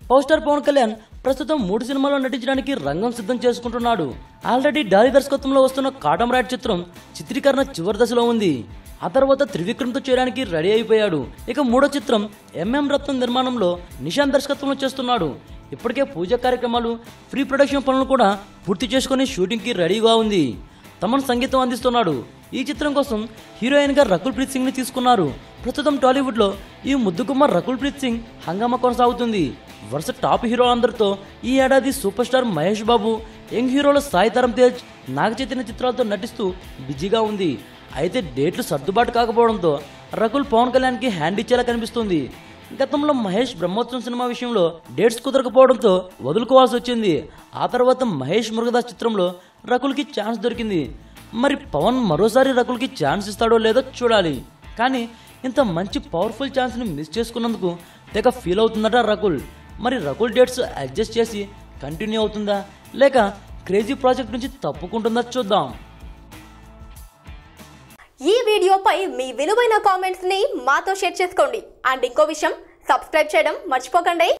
power star Pawan Kalyan ప్రస్తుతం మూడు సినిమాల్లో నటించడానికి రంగం సిద్ధం చేసుకుంటున్నాడు ఆల్రెడీ డాలీ దర్శకత్వంలో వస్తున్న కాటం రైడ్ చిత్రం చిత్రీకరణ చివరి దశలో ఉంది ఆ తర్వాత త్రివిక్రమ్తో చేయడానికి రెడీ అయిపోయాడు ఇక మూడో చిత్రం ఎంఎం రత్నం నిర్మాణంలో నిశాంత్ దర్శకత్వంలో చేస్తున్నాడు ఇప్పటికే పూజ కార్యక్రమాలు ప్రీ ప్రొడక్షన్ పనులు కూడా పూర్తి చేసుకుని షూటింగ్కి రెడీగా ఉంది తమన్ సంగీతం అందిస్తున్నాడు ఈ చిత్రం కోసం హీరోయిన్ గా రకుల్ ప్రీత్ సింగ్ ని తీసుకున్నారు ప్రస్తుతం టాలీవుడ్ లో ఈ ముద్దుకుమార్ రకుల్ ప్రీత్ సింగ్ హంగామా కొనసాగుతుంది వరుస టాప్ హీరోలందరితో ఈ ఏడాది super star Mahesh Babu young హీరోల సాయి తరం తేజ్ నాగ చైతన్య చిత్రాలతో నటిస్తూ బిజీగా ఉంది అయితే డేట్లు సర్దుబాటు కాకపోవడంతో రకుల్ పవన్ కళ్యాణ్కి హ్యాండ్ ఇచ్చేలా కనిపిస్తుంది గతంలో మహేష్ బ్రహ్మోత్సవం సినిమా విషయంలో డేట్స్ కుదరకపోవడంతో వదులుకోవాల్సి వచ్చింది ఆ తర్వాత మహేష్ మురుగదాస్ చిత్రంలో రకుల్కి ఛాన్స్ దొరికింది మరి పవన్ మరోసారి రకుల్కి ఛాన్స్ ఇస్తాడో లేదో చూడాలి కానీ ఇంత మంచి పవర్ఫుల్ ఛాన్స్ని మిస్ చేసుకున్నందుకు తెగ ఫీల్ అవుతుందట రకుల్ మరి రకుల్ డేట్స్ అడ్జస్ట్ చేసి కంటిన్యూ అవుతుందా లేక క్రేజీ ప్రాజెక్ట్ నుంచి తప్పుకుంటుందా చూద్దాం ఈ వీడియోపై మీ విలువైన కామెంట్స్ ని మాతో షేర్ చేసుకోండి అండ్ ఇంకో విషయం సబ్స్క్రైబ్ చేయడం మర్చిపోకండి